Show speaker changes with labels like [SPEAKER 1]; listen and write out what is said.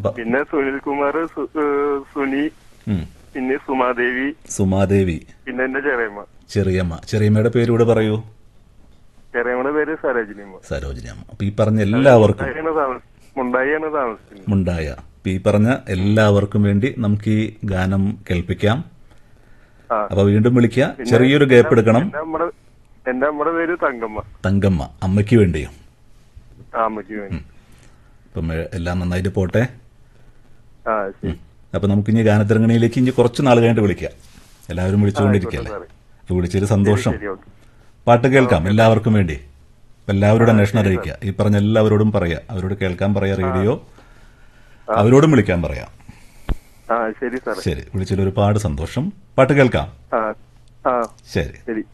[SPEAKER 1] പ-
[SPEAKER 2] പിന്നെ സുനിൽ കുമാർ സു- ഏഹ് സുനി
[SPEAKER 1] ഉം.
[SPEAKER 2] പിന്നെ സുമാദേവി
[SPEAKER 1] സുമാദേവി
[SPEAKER 2] പിന്നെ എന്റെ ചെറിയമ്മ
[SPEAKER 1] ചെറിയമ്മ ചെറിയമ്മയുടെ പേരൂടെ പറയൂ
[SPEAKER 2] ചെറിയമ്മയുടെ പേര് സരോജിനിയമ്മ
[SPEAKER 1] സരോജിനി അമ്മ അപ്പൊ ഈ പറഞ്ഞ എല്ലാവർക്കും
[SPEAKER 2] മുണ്ടായിയാണ് താമസ- മുണ്ടായിയാണ് താമസിക്കുന്നത്
[SPEAKER 1] മുണ്ടായ അപ്പൊ ഈ പറഞ്ഞ എല്ലാവർക്കും വേണ്ടി നമുക്ക് ഈ ഗാനം കേൾപ്പിക്കാം
[SPEAKER 2] ആ.
[SPEAKER 1] അപ്പൊ വീണ്ടും വിളിക്കുക ചെറിയൊരു ഗ്യാപ്പ് എടുക്കണം
[SPEAKER 2] എന്റെ അമ്മയുടെ എന്റെ അമ്മയുടെ പേര് തങ്കമ്മ
[SPEAKER 1] തങ്കമ്മ അമ്മയ്ക്ക് വേണ്ടിയും
[SPEAKER 2] ആ അമ്മയ്ക്ക് വേണ്ടി
[SPEAKER 1] അപ്പം എ- എല്ലാം നന്നായിട്ട് പോട്ടെ
[SPEAKER 2] ആ ശരി
[SPEAKER 1] അപ്പൊ നമുക്ക് ഇനി ഗാനത്തിരങ്ങണിയിലേക്ക് ഇനി കുറച്ച് നാൾ കഴിഞ്ഞിട്ട് വിളിക്കാം എല്ലാവരും വിളിച്ചുകൊണ്ടിരിക്കല്ലേ
[SPEAKER 2] ആയിക്കോട്ടെ
[SPEAKER 1] അപ്പൊ വിളിച്ചതിൽ സന്തോഷം
[SPEAKER 2] ശരി ഓക്കെ
[SPEAKER 1] പാട്ട് കേൾക്കാം എല്ലാവർക്കും വേണ്ടി അപ്പൊ എല്ലാവരോടും അന്വേഷണം അറിയിക്കുക ഈ പറഞ്ഞ എല്ലാവരോടും പറയാ അവരോട് കേൾക്കാൻ പറയാ റേഡിയോ അവരോടും വിളിക്കാൻ പറയാം
[SPEAKER 2] ആ ശരി സാറേ
[SPEAKER 1] ശരി വിളിച്ചതിൽ ഒരുപാട് സന്തോഷം പാട്ട് കേൾക്കാം
[SPEAKER 2] ആ ആ
[SPEAKER 1] ശരി
[SPEAKER 2] ശരി